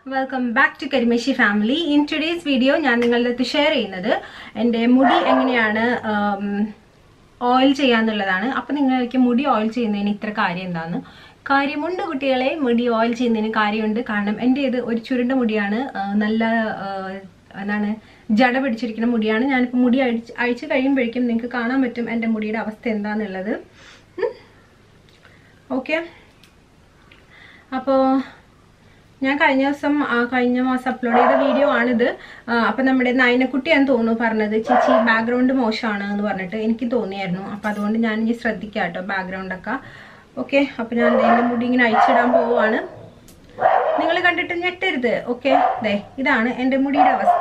Welcome back to Karimeshi family in today's video ഞാൻ നിങ്ങളുടെ അടുത്ത് ഷെയർ ചെയ്യുന്നത് എൻ്റെ മുടി എങ്ങനെയാണ് ഓയിൽ ചെയ്യാന്നുള്ളതാണ് അപ്പം നിങ്ങൾക്ക് മുടി ഓയിൽ ചെയ്യുന്നതിന് ഇത്ര കാര്യം എന്താന്ന് കാര്യമുണ്ട് കുട്ടികളെ മുടി ഓയിൽ ചെയ്യുന്നതിന് കാര്യമുണ്ട് കാരണം എൻ്റെ ഇത് ഒരു ചുരുണ്ട മുടിയാണ് ആ, നല്ല ആ, എന്താണ് ജട പിടിച്ചിരിക്കുന്ന മുടിയാണ് ഞാനിപ്പോൾ മുടി അഴിച്ച് അഴിച്ച് കഴിയുമ്പോഴേക്കും നിങ്ങൾക്ക് കാണാൻ പറ്റും എൻ്റെ മുടിയുടെ അവസ്ഥ എന്താണെന്നുള്ളത് ഓക്കെ അപ്പോൾ ഞാൻ കഴിഞ്ഞ ദിവസം ആ, കഴിഞ്ഞ മാസം അപ്ലോഡ് ചെയ്ത വീഡിയോ ആണിത് ആ, അപ്പൊ നമ്മുടെ നയനക്കുട്ടിയാന്ന് തോന്നുന്നു പറഞ്ഞത് ചേച്ചി ബാക്ക്ഗ്രൗണ്ട് മോശമാണ് എന്ന് പറഞ്ഞിട്ട് എനിക്ക് തോന്നിയായിരുന്നു അപ്പൊ അതുകൊണ്ട് ഞാൻ ഇനി ശ്രദ്ധിക്കാം കേട്ടോ ബാക്ക്ഗ്രൗണ്ട് ഒക്കെ ഓക്കെ അപ്പൊ ഞാൻ എൻ്റെ മുടി ഇങ്ങനെ അഴിച്ചിടാൻ പോവാണ് നിങ്ങൾ കണ്ടിട്ട് ഞെട്ടരുത് ഓക്കെ ദേ ഇതാണ് എൻ്റെ മുടിയുടെ അവസ്ഥ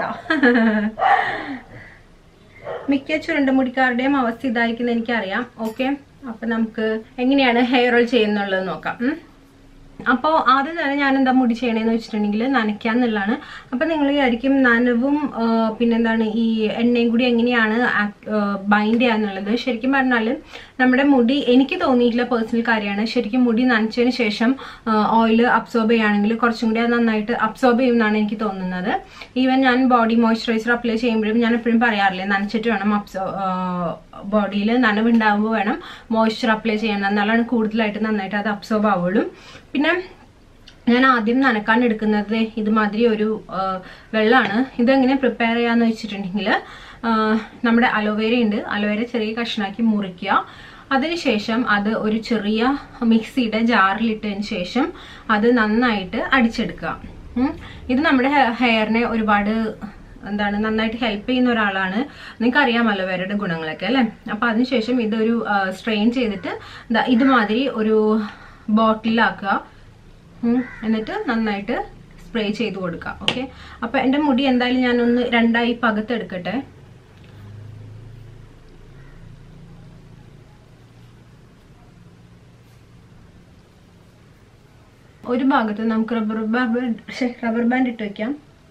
മിക്ക ചുരുണ്ട മുടിക്കാരുടെയും അവസ്ഥ ഇതായിരിക്കും എനിക്കറിയാം ഓക്കെ അപ്പൊ നമുക്ക് എങ്ങനെയാണ് ഹെയർ ഓയിൽ ചെയ്യുന്നുള്ളത് നോക്കാം ഉം. അപ്പോൾ ആദ്യം തന്നെ ഞാൻ എന്താ മുടി ചെയ്യണേന്ന് വെച്ചിട്ടുണ്ടെങ്കിൽ നനയ്ക്കാന്നുള്ളതാണ് അപ്പം നിങ്ങൾ വിചാരിക്കും നനവും ആ, പിന്നെന്താണ് ഈ എണ്ണയും കൂടി എങ്ങനെയാണ് ബൈൻഡ് ചെയ്യാന്നുള്ളത് ശരിക്കും പറഞ്ഞാൽ നമ്മുടെ മുടി എനിക്ക് തോന്നിയിട്ടുള്ള പേഴ്സണൽ കാര്യമാണ് ശരിക്കും മുടി നനച്ചതിന് ശേഷം ഓയിൽ അബ്സോർബ് ചെയ്യുകയാണെങ്കിൽ കുറച്ചും കൂടി അത് നന്നായിട്ട് അബ്സോർബ് ചെയ്യുമെന്നാണ് എനിക്ക് തോന്നുന്നത് ഈവൻ ഞാൻ ബോഡി മോയ്സ്ചറൈസർ അപ്ലൈ ചെയ്യുമ്പോഴും ഞാൻ എപ്പോഴും പറയാറില്ലേ നനച്ചിട്ട് വേണം അബ്സോ ബോഡിയിൽ നനവുണ്ടാകുമ്പോൾ വേണം മോയ്സ്ചർ അപ്ലൈ ചെയ്യണം എന്നാലാണ് കൂടുതലായിട്ട് നന്നായിട്ട് അത് അബ്സോർബ് ആവുള്ളൂ പിന്നെ ഞാൻ ആദ്യം നനക്കാൻ എടുക്കുന്നത് ദേ ഇതുമാതിരി ഒരു ആ, വെള്ളമാണ് ഇതെങ്ങനെ പ്രിപ്പയർ ചെയ്യാന്ന് വെച്ചിട്ടുണ്ടെങ്കിൽ ആ, നമ്മുടെ അലോവേര ഉണ്ട് അലോവേര ചെറിയ കഷ്ണാക്കി മുറിക്കുക അതിനുശേഷം അത് ഒരു ചെറിയ മിക്സിയുടെ ജാറിലിട്ടതിന് ശേഷം അത് നന്നായിട്ട് അടിച്ചെടുക്കുക ഉം. ഇത് നമ്മുടെ ഹെയറിനെ ഒരുപാട് എന്താണ് നന്നായിട്ട് ഹെൽപ്പ് ചെയ്യുന്ന ഒരാളാണ് നിങ്ങൾക്ക് അറിയാമല്ലോ അവരുടെ ഗുണങ്ങളൊക്കെ അല്ലേ അപ്പൊ അതിനുശേഷം ഇതൊരു സ്ട്രെയിൻ ചെയ്തിട്ട് ദാ ഇതുമാതിരി ഒരു ബോട്ടിലാക്കുക ഉം. എന്നിട്ട് നന്നായിട്ട് സ്പ്രേ ചെയ്ത് കൊടുക്കുക ഓക്കെ അപ്പൊ എന്റെ മുടി എന്തായാലും ഞാനൊന്ന് രണ്ടായി പകത്തെടുക്കട്ടെ ഒരു ഭാഗത്ത് നമുക്ക് റബ്ബർ ബാൻഡ് റബ്ബർ ബാൻഡ് ഇട്ട് വെക്കാം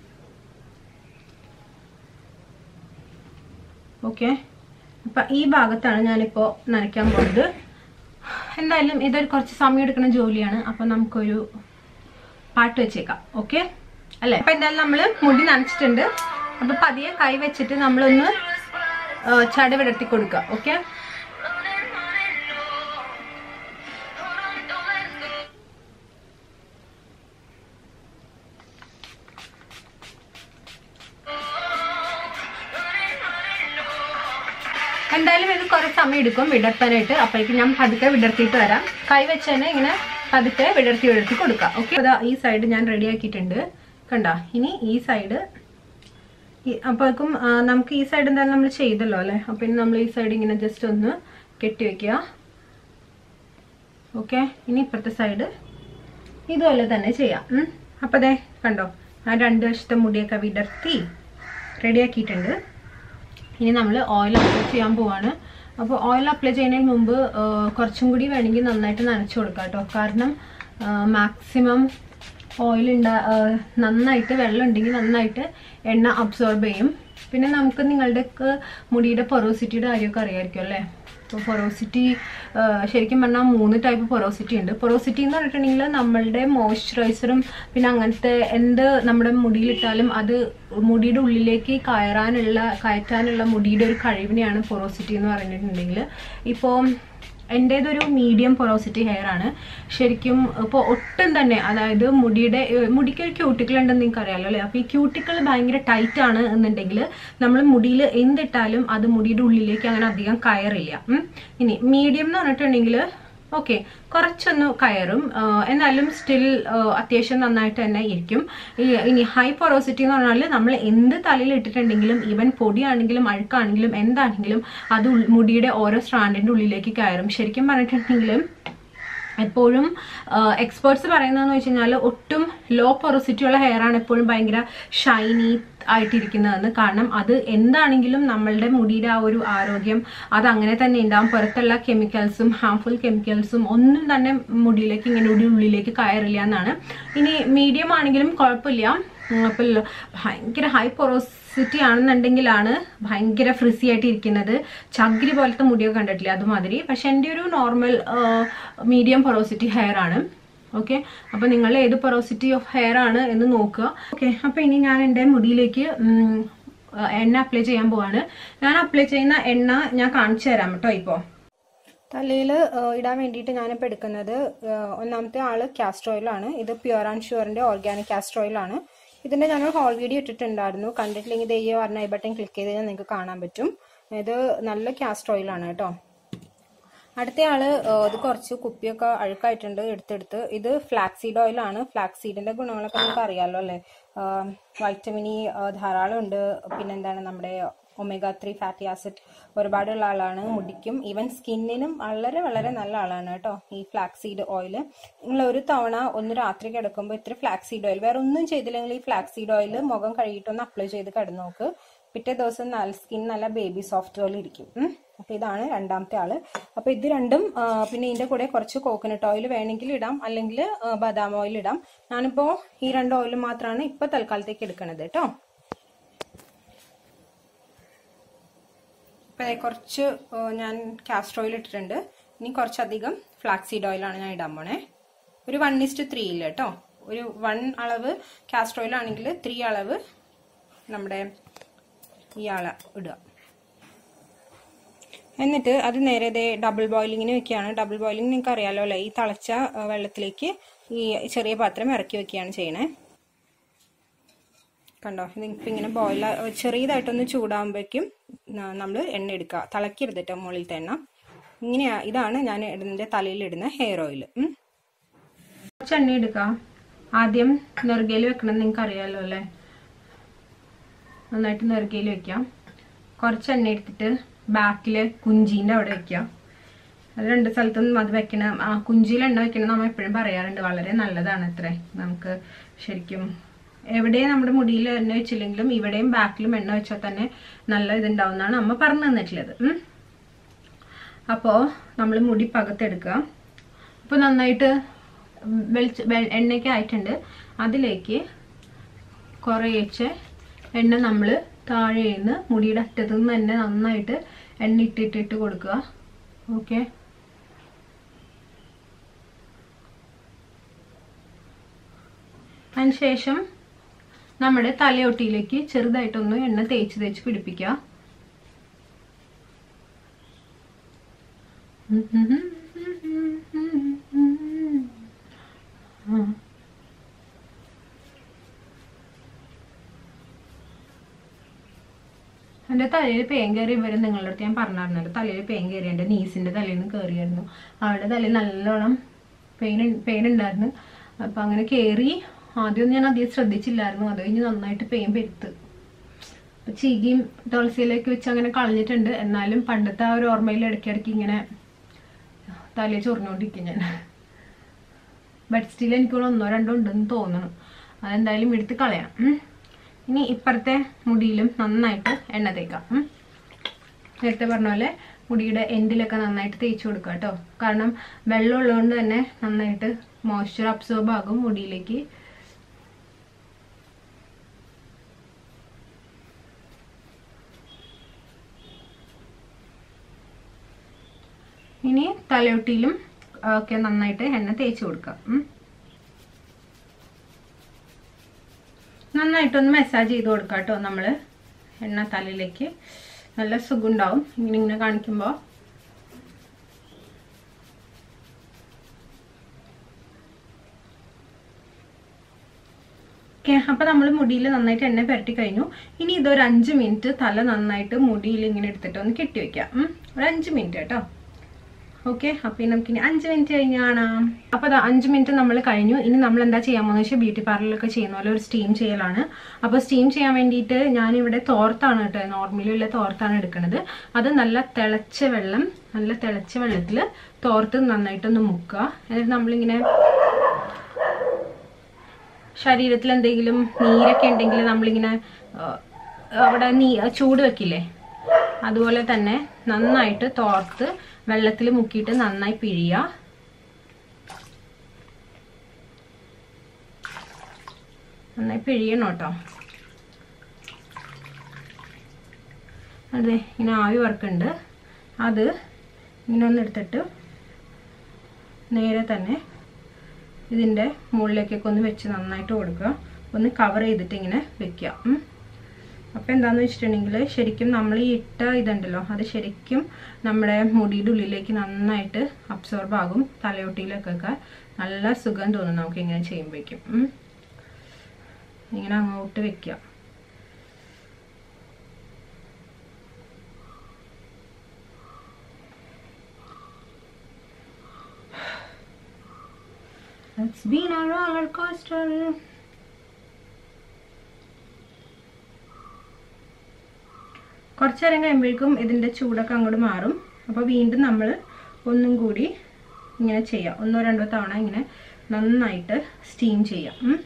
ഓക്കെ അപ്പൊ ഈ ഭാഗത്താണ് ഞാനിപ്പോ നനയ്ക്കാൻ പോകുന്നത് എന്തായാലും ഇതൊരു കുറച്ച് സമയം എടുക്കുന്ന ജോലിയാണ് അപ്പൊ നമുക്കൊരു പാട്ട് വെച്ചേക്കാം ഓക്കെ അല്ലേ അപ്പൊ എന്തായാലും നമ്മള് മുടി നനച്ചിട്ടുണ്ട് അപ്പൊ പതിയെ കൈ വെച്ചിട്ട് നമ്മളൊന്ന് ആ, ചട വിടർത്തി കൊടുക്കുക ഓക്കെ എന്തായാലും ഇത് കുറെ സമയം എടുക്കും വിടർത്താനായിട്ട് അപ്പോഴേക്കും ഞാൻ പതുക്കെ വിടർത്തിയിട്ട് വരാം കൈ വെച്ച് തന്നെ ഇങ്ങനെ പതുക്കെ വിടർത്തി വിടർത്തി കൊടുക്കാം ഓക്കെ അതാ ഈ സൈഡ് ഞാൻ റെഡി ആക്കിയിട്ടുണ്ട് കണ്ട ഇനി ഈ സൈഡ് അപ്പോഴേക്കും ആ, നമുക്ക് ഈ സൈഡ് എന്തായാലും നമ്മൾ ചെയ്തല്ലോ അല്ലേ അപ്പൊ ഇനി നമ്മൾ ഈ സൈഡ് ഇങ്ങനെ ജസ്റ്റ് ഒന്ന് കെട്ടി വെക്കുക ഓക്കെ ഇനി ഇപ്പുറത്തെ സൈഡ് ഇതുപോലെ തന്നെ ചെയ്യാം ഉം. അപ്പൊ ദേ കണ്ടോ ആ രണ്ട് വശത്തെ മുടിയൊക്കെ വിടർത്തി റെഡിയാക്കിയിട്ടുണ്ട് ഇനി നമ്മൾ ഓയിൽ അപ്ലൈ ചെയ്യാൻ പോവാണ് അപ്പോൾ ഓയിൽ അപ്ലൈ ചെയ്യുന്നതിന് മുമ്പ് ആ, കുറച്ചും കൂടി വേണമെങ്കിൽ നന്നായിട്ട് നനച്ചു കൊടുക്കാം കേട്ടോ കാരണം മാക്സിമം ഓയിൽ ഉണ്ടാ ആ, നന്നായിട്ട് വെള്ളം ഉണ്ടെങ്കിൽ നന്നായിട്ട് എണ്ണ അബ്സോർബ് ചെയ്യും പിന്നെ നമുക്ക് നിങ്ങളുടെ മുടിയുടെ പൊറോസിറ്റിയുടെ കാര്യമൊക്കെ അറിയാമായിരിക്കും അല്ലേ ഇപ്പോൾ പൊറോസിറ്റി ശരിക്കും പറഞ്ഞാൽ മൂന്ന് ടൈപ്പ് പൊറോസിറ്റി ഉണ്ട് പൊറോസിറ്റി എന്ന് പറഞ്ഞിട്ടുണ്ടെങ്കിൽ നമ്മളുടെ മോയ്സ്ചറൈസറും പിന്നെ അങ്ങനത്തെ എന്ത് നമ്മുടെ മുടിയിലിട്ടാലും അത് മുടിയുടെ ഉള്ളിലേക്ക് കയറാനുള്ള കയറ്റാനുള്ള മുടിയുടെ ഒരു കഴിവിനെയാണ് പൊറോസിറ്റി എന്ന് പറഞ്ഞിട്ടുണ്ടെങ്കിൽ ഇപ്പോൾ എൻ്റേതൊരു മീഡിയം പൊറോസിറ്റി ഹെയർ ആണ് ശരിക്കും ഇപ്പോൾ ഒട്ടും തന്നെ അതായത് മുടിയുടെ ഏഹ് മുടിക്ക് ഒരു ക്യൂട്ടിക്കിൾ ഉണ്ടെന്ന് നിങ്ങൾക്ക് അറിയാലോ അല്ലേ അപ്പോൾ ഈ ക്യൂട്ടിക്കിൾ ഭയങ്കര ടൈറ്റ് ആണ് എന്നുണ്ടെങ്കിൽ നമ്മൾ മുടിയിൽ എന്തിട്ടാലും അത് മുടിയുടെ ഉള്ളിലേക്ക് അങ്ങനെ അധികം കയറില്ല ഉം. ഇനി മീഡിയം എന്ന് പറഞ്ഞിട്ടുണ്ടെങ്കിൽ ഓക്കെ കുറച്ചൊന്ന് കയറും ആ, എന്നാലും സ്റ്റിൽ അത്യാവശ്യം നന്നായിട്ട് തന്നെ ഇരിക്കും ഈ- ഇനി ഹൈ പൊറോസിറ്റി എന്ന് പറഞ്ഞാൽ നമ്മൾ എന്ത് തലയിൽ ഇട്ടിട്ടുണ്ടെങ്കിലും ഈവൻ പൊടിയാണെങ്കിലും അഴുക്കാണെങ്കിലും എന്താണെങ്കിലും അത് ഉൾ- മുടിയുടെ ഓരോ സ്ട്രാൻഡിന്റെ ഉള്ളിലേക്ക് കയറും ശരിക്കും പറഞ്ഞിട്ടുണ്ടെങ്കിൽ എപ്പോഴും എക്സ്പേർട്സ് പറയുന്നതെന്ന് വെച്ച് കഴിഞ്ഞാൽ ഒട്ടും ലോ പൊറോസിറ്റി ഉള്ള ഹെയർ ആണ് എപ്പോഴും ഭയങ്കര ഷൈനി ആയിട്ടിരിക്കുന്നതെന്ന് കാരണം അത് എന്താണെങ്കിലും നമ്മളുടെ മുടിയുടെ ആ ഒരു ആരോഗ്യം അത് അങ്ങനെ തന്നെ ഉണ്ടാവും പുറത്തുള്ള കെമിക്കൽസും ഹാംഫുൾ കെമിക്കൽസും ഒന്നും തന്നെ മുടിയിലേക്ക് ഇങ്ങനെ മുടി ഉള്ളിലേക്ക് കയറില്ല എന്നാണ് ഇനി മീഡിയം ആണെങ്കിലും കുഴപ്പമില്ല ഉം, അപ്പൊ ല- ഭയങ്കര ഹൈ പൊറോസിറ്റി ആണെന്നുണ്ടെങ്കിലാണ് ഭയങ്കര ഫ്രിസി ആയിട്ട് ഇരിക്കുന്നത് ചകിരി പോലത്തെ മുടിയൊക്കെ കണ്ടിട്ടില്ല അതുമാതിരി പക്ഷെ എൻ്റെ ഒരു നോർമൽ മീഡിയം പൊറോസിറ്റി ഹെയർ ആണ് ഓക്കെ അപ്പോൾ നിങ്ങൾ ഏത് പൊറോസിറ്റി ഓഫ് ഹെയർ ആണ് എന്ന് നോക്കുക ഓക്കെ അപ്പോൾ ഇനി ഞാൻ എൻ്റെ മുടിയിലേക്ക് ഉം, ആ, എണ്ണ അപ്ലൈ ചെയ്യാൻ പോവാണ് ഞാൻ അപ്ലൈ ചെയ്യുന്ന എണ്ണ ഞാൻ കാണിച്ചു തരാം കേട്ടോ ഇപ്പോൾ തലയിൽ ഇടാൻ വേണ്ടിയിട്ട് ഞാനിപ്പോൾ എടുക്കുന്നത് ആ, ഒന്നാമത്തെ ആള് കാസ്റ്റർ ഓയിലാണ് ഇത് പ്യുവർ ആൻഡ് ഷുവറിൻ്റെ ഓർഗാനിക് കാസ്റ്റർ ഓയിലാണ് ഇതിൻ്റെ ഞാനൊരു ഹോൾ വീഡിയോ ഇട്ടിട്ടുണ്ടായിരുന്നു കണ്ടിട്ടില്ലെങ്കിൽ ദയ്യ പറഞ്ഞ ഐ ബട്ടൺ ക്ലിക്ക് ചെയ്ത് കഴിഞ്ഞാൽ നിങ്ങൾക്ക് കാണാൻ പറ്റും ഇത് നല്ല കാസ്റ്റർ ഓയിലാണ് കേട്ടോ അടുത്ത ആള് ഏഹ്, ഇത് കുറച്ച് കുപ്പിയൊക്കെ അഴുക്കായിട്ടുണ്ട് എടുത്തെടുത്ത് ഇത് ഫ്ലാക്സ് സീഡ് ഓയിലാണ് ഫ്ലാക്സ് സീഡിന്റെ ഗുണങ്ങളൊക്കെ നമുക്ക് അറിയാലോ അല്ലേ വൈറ്റമിൻ ഇ ധാരാളം ഉണ്ട് പിന്നെന്താണ് നമ്മുടെ ഒമേഗ ത്രീ ഫാറ്റി ആസിഡ് ഒരുപാടുള്ള ആളാണ് മുടിക്കും ഈവൻ സ്കിന്നിനും വളരെ വളരെ നല്ല ആളാണ് കേട്ടോ ഈ ഫ്ലാക്സ് സീഡ് ഓയിൽ നിങ്ങൾ ഒരു തവണ ഒന്ന് രാത്രി കിടക്കുമ്പോൾ ഇത്ര ഫ്ലാക്സ് സീഡ് ഓയിൽ വേറെ ഒന്നും ചെയ്തില്ലെങ്കിൽ ഈ ഫ്ലാക്സ് സീഡ് ഓയിൽ മുഖം കഴുകിയിട്ടൊന്ന് അപ്ലൈ ചെയ്ത് കിടന്നു നോക്ക് പിറ്റേ ദിവസം നല്ല സ്കിൻ നല്ല ബേബി സോഫ്റ്റ് പോലെ ഇരിക്കും ഉം. അപ്പൊ ഇതാണ് രണ്ടാമത്തെ ആള് അപ്പൊ ഇത് രണ്ടും ആ, പിന്നെ ഇതിന്റെ കൂടെ കുറച്ച് കോക്കനട്ട് ഓയിൽ വേണമെങ്കിൽ ഇടാം അല്ലെങ്കിൽ ആ, ബദാം ഓയിൽ ഇടാം ഞാനിപ്പോ ഈ രണ്ട് ഓയിലും മാത്രമാണ് ഇപ്പൊ തൽക്കാലത്തേക്ക് എടുക്കണത് കേട്ടോ ഇപ്പൊ ദേ കുറച്ച് ആ, ഞാൻ കാസ്റ്റർ ഓയിൽ ഇട്ടിട്ടുണ്ട് ഇനി കുറച്ചധികം ഫ്ലാക്സ് സീഡ് ഓയിലാണ് ഞാൻ ഇടാൻ പോണേ ഒരു വൺ ഇസ്റ്റ് ത്രീ ഇല്ല കേട്ടോ ഒരു വൺ അളവ് കാസ്റ്റർ ഓയിൽ ആണെങ്കിൽ ത്രീ അളവ് നമ്മുടെ ഇയാളെ ഇടുക എന്നിട്ട് അത് നേരെ ദേ ഡബിൾ ബോയിലിങ്ങിന് വെക്കുകയാണ് ഡബിൾ ബോയിലിംഗ് നിങ്ങൾക്ക് അറിയാലോ അല്ലേ ഈ തിളച്ച ആ, വെള്ളത്തിലേക്ക് ഈ ചെറിയ പാത്രം ഇറക്കി വെക്കുകയാണ് ചെയ്യണേ കണ്ടോ ഇതിപ്പോൾ ഇങ്ങനെ ബോയിൽ ചെറിയതായിട്ടൊന്ന് ചൂടാകുമ്പോഴേക്കും നമ്മൾ എണ്ണ എടുക്കുക തിളക്കരുത് കേട്ടോ മുകളിലത്തെ എണ്ണ ഇങ്ങനെയാ ഇതാണ് ഞാൻ ഇതിൻ്റെ തലയിൽ ഇടുന്ന ഹെയർ ഓയിൽ കുറച്ച് എണ്ണ എടുക്കുക ആദ്യം നെറുകയിൽ വെക്കണം നിങ്ങൾക്ക് അറിയാലോ അല്ലേ നന്നായിട്ട് നെറുകയിൽ വെക്കാം കുറച്ച് എണ്ണ എടുത്തിട്ട് ബാക്കിൽ കുഞ്ചീൻ്റെ അവിടെ വെക്കാം അത് രണ്ട് സ്ഥലത്തും അത് വെക്കണം ആ കുഞ്ചിയിൽ എണ്ണ വെക്കണം നമ്മൾ എപ്പോഴും പറയാറുണ്ട് വളരെ നല്ലതാണ് അത്രേ നമുക്ക് ശരിക്കും എവിടെയും നമ്മുടെ മുടിയിൽ എണ്ണ വെച്ചില്ലെങ്കിലും ഇവിടെയും ബാക്കിലും എണ്ണ വെച്ചാൽ തന്നെ നല്ല ഇതുണ്ടാവുന്നതാണ് അമ്മ പറഞ്ഞു തന്നിട്ടുള്ളത് ഉം. അപ്പോൾ നമ്മൾ മുടി പകത്തെടുക്കുക അപ്പോൾ നന്നായിട്ട് വെളിച്ച വെ- എണ്ണയൊക്കെ ആയിട്ടുണ്ട് അതിലേക്ക് കുറേശ്ശെ എണ്ണ നമ്മൾ താഴെ നിന്ന് മുടിയുടെ അറ്റത്തു നിന്ന് തന്നെ നന്നായിട്ട് എണ്ണ ഇട്ടിട്ടിട്ട് കൊടുക്കുക ഓക്കെ അതിനുശേഷം നമ്മുടെ തലയൊട്ടിയിലേക്ക് ചെറുതായിട്ടൊന്ന് എണ്ണ തേച്ച് തേച്ച് പിടിപ്പിക്കുക ആ എൻ്റെ തലയിൽ പേൻ കയറി വരും നിങ്ങളുടെ അടുത്ത് ഞാൻ പറഞ്ഞിരുന്നല്ലോ തലയിൽ പേൻ കയറി എൻ്റെ നീസിൻ്റെ തലയിൽ നിന്ന് കയറിയായിരുന്നു അവളുടെ തലയിൽ നല്ലോണം പെയിൻ പെയിൻ ഉണ്ടായിരുന്നു അപ്പം അങ്ങനെ കയറി ആദ്യമൊന്നും ഞാൻ അധികം ശ്രദ്ധിച്ചില്ലായിരുന്നു അത് കഴിഞ്ഞ് നന്നായിട്ട് പെയിൻ പെരുത്ത് അപ്പം ചീകിയും തുളസിയിലേക്ക് വെച്ച് അങ്ങനെ കളഞ്ഞിട്ടുണ്ട് എന്നാലും പണ്ടത്തെ ആ ഒരു ഓർമ്മയിൽ ഇടയ്ക്കിടയ്ക്ക് ഇങ്ങനെ തലയിൽ ചൊറിഞ്ഞുകൊണ്ടിരിക്കും ഞാൻ ബട്ട് സ്റ്റിൽ എനിക്ക് ഒന്നോ രണ്ടോ ഉണ്ടെന്ന് തോന്നുന്നു അതെന്തായാലും എടുത്ത് കളയാം ഉം. ഇനി ഇപ്പുറത്തെ മുടിയിലും നന്നായിട്ട് എണ്ണ തേക്കാം ഉം. നേരത്തെ പറഞ്ഞ പോലെ മുടിയുടെ എൻഡിലൊക്കെ നന്നായിട്ട് തേച്ച് കൊടുക്കുക കേട്ടോ കാരണം വെള്ളം ഉള്ളതുകൊണ്ട് തന്നെ നന്നായിട്ട് മോയ്സ്ചർ അബ്സോർബ് ആകും മുടിയിലേക്ക് ഇനി തലയൊട്ടിയിലും ഒക്കെ നന്നായിട്ട് എണ്ണ തേച്ച് കൊടുക്കാം ഉം. നന്നായിട്ടൊന്ന് മസാജ് ചെയ്ത് കൊടുക്കാം കേട്ടോ നമ്മൾ എണ്ണ തലയിലേക്ക് നല്ല സുഖം ഉണ്ടാവും ഇങ്ങനെ ഇങ്ങനെ കാണിക്കുമ്പോൾ ഓക്കെ അപ്പൊ നമ്മൾ മുടിയിൽ നന്നായിട്ട് എണ്ണ പുരട്ടി കഴിഞ്ഞു ഇനി ഇതൊരു അഞ്ച് മിനിറ്റ് തല നന്നായിട്ട് മുടിയിൽ ഇങ്ങനെ എടുത്തിട്ട് ഒന്ന് കെട്ടി വെക്കാം ഉം. ഒരു അഞ്ച് മിനിറ്റ് കേട്ടോ ഓക്കെ അപ്പൊ ഇനി നമുക്ക് ഇനി അഞ്ച് മിനിറ്റ് കഴിഞ്ഞ് കാണാം അപ്പൊ അതാ അഞ്ച് മിനിറ്റ് നമ്മൾ കഴിഞ്ഞു ഇനി നമ്മൾ എന്താ ചെയ്യാൻ പോകുന്നത് വെച്ചാൽ ബ്യൂട്ടി പാർലറിലൊക്കെ ചെയ്യുന്ന പോലെ ഒരു സ്റ്റീം ചെയ്യലാണ് അപ്പോൾ സ്റ്റീം ചെയ്യാൻ വേണ്ടിയിട്ട് ഞാനിവിടെ തോർത്താണ് കേട്ടോ നോർമലി ഉള്ള തോർത്താണ് എടുക്കുന്നത് അത് നല്ല തിളച്ച വെള്ളം നല്ല തിളച്ച വെള്ളത്തിൽ തോർത്ത് നന്നായിട്ടൊന്ന് മുക്കുക എന്നിട്ട് നമ്മളിങ്ങനെ ശരീരത്തിൽ എന്തെങ്കിലും നീരൊക്കെ ഉണ്ടെങ്കിൽ നമ്മളിങ്ങനെ ആ, അവിടെ നീ ചൂട് വെക്കില്ലേ അതുപോലെ തന്നെ നന്നായിട്ട് തോർത്ത് വെള്ളത്തിൽ മുക്കിയിട്ട് നന്നായി പിഴിയുക നന്നായി പിഴിയണം കേട്ടോ അതെ ഇങ്ങനെ ആവി വറക്കുന്നുണ്ട് അത് ഇങ്ങനെ ഒന്ന് എടുത്തിട്ട് നേരെ തന്നെ ഇതിൻ്റെ മുകളിലേക്കൊക്കെ ഒന്ന് വെച്ച് നന്നായിട്ട് കൊടുക്കുക ഒന്ന് കവർ ചെയ്തിട്ട് ഇങ്ങനെ വെക്കുക ഉം. അപ്പോൾ എന്താണെന്ന് വെച്ചിട്ടുണ്ടെങ്കിൽ ശരിക്കും നമ്മൾ ഈ ഇട്ട ഇതുണ്ടല്ലോ അത് ശരിക്കും നമ്മുടെ മുടിയുടെ ഉള്ളിലേക്ക് നന്നായിട്ട് അബ്സോർബ് ആകും തലയൊട്ടിയിലേക്കൊക്കെ നല്ല സുഖം തോന്നും നമുക്ക് ഇങ്ങനെ ചെയ്യുമ്പോഴേക്കും ഉം. ഇങ്ങനെ അങ്ങോട്ട് വെക്കുക It's been a roller coaster. കുറച്ച് നേരം കഴിയുമ്പോഴേക്കും ഇതിൻ്റെ ചൂടൊക്കെ അങ്ങോട്ട് മാറും അപ്പോൾ വീണ്ടും നമ്മൾ ഒന്നും കൂടി ഇങ്ങനെ ചെയ്യാം ഒന്നോ രണ്ടോ തവണ ഇങ്ങനെ നന്നായിട്ട് സ്റ്റീം ചെയ്യാം ഉം.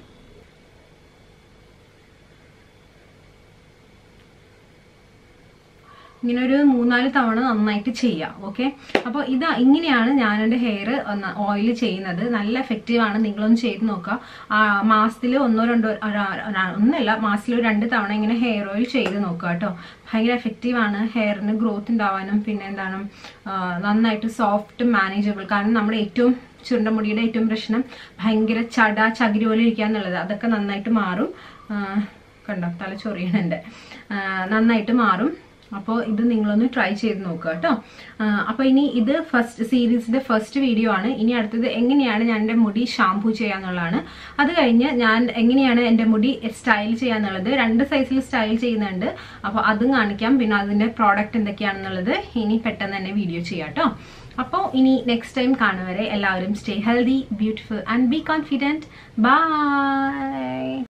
ഇങ്ങനെ ഒരു മൂന്നാല് തവണ നന്നായിട്ട് ചെയ്യാം ഓക്കെ അപ്പോൾ ഇതാ ഇങ്ങനെയാണ് ഞാൻ എൻ്റെ ഹെയർ ഓയിൽ ചെയ്യുന്നത് നല്ല എഫക്റ്റീവ് ആണ് നിങ്ങളൊന്ന് ചെയ്ത് നോക്കുക മാസത്തിൽ ഒന്നോ രണ്ടോ ഒരു- ഒരു- ഒന്നല്ല മാസത്തിൽ ഒരു രണ്ട് തവണ ഇങ്ങനെ ഹെയർ ഓയിൽ ചെയ്ത് നോക്കുക കേട്ടോ ഭയങ്കര എഫക്റ്റീവ് ആണ് ഹെയറിന് ഗ്രോത്ത് ഉണ്ടാവാനും പിന്നെ എന്താണ് ആ, നന്നായിട്ട് സോഫ്റ്റ് മാനേജബിൾ കാരണം നമ്മുടെ ഏറ്റവും ചുരുണ്ടമുടിയുടെ ഏറ്റവും പ്രശ്നം ഭയങ്കര ചട ചകിരി പോലെ ഇരിക്കുക എന്നുള്ളത് അതൊക്കെ നന്നായിട്ട് മാറും ആ, കണ്ടോ തല ചൊറിയണുണ്ട് നന്നായിട്ട് മാറും അപ്പോൾ ഇത് നിങ്ങളൊന്ന് ട്രൈ ചെയ്ത് നോക്കുക കേട്ടോ അപ്പോൾ ഇനി ഇത് ഫസ്റ്റ് സീരീസിന്റെ ഫസ്റ്റ് വീഡിയോ ആണ് ഇനി അടുത്തത് എങ്ങനെയാണ് ഞാൻ എൻ്റെ മുടി ഷാംപൂ ചെയ്യാന്നുള്ളതാണ് അത് കഴിഞ്ഞ് ഞാൻ എങ്ങനെയാണ് എൻ്റെ മുടി സ്റ്റൈൽ ചെയ്യാന്നുള്ളത് രണ്ട് സൈസിൽ സ്റ്റൈൽ ചെയ്യുന്നുണ്ട് അപ്പോൾ അതും കാണിക്കാം പിന്നെ അതിൻ്റെ പ്രോഡക്റ്റ് എന്തൊക്കെയാണെന്നുള്ളത് ഇനി പെട്ടെന്ന് തന്നെ വീഡിയോ ചെയ്യാം കേട്ടോ അപ്പോൾ ഇനി നെക്സ്റ്റ് ടൈം കാണുവരെ എല്ലാവരും stay healthy beautiful and be confident by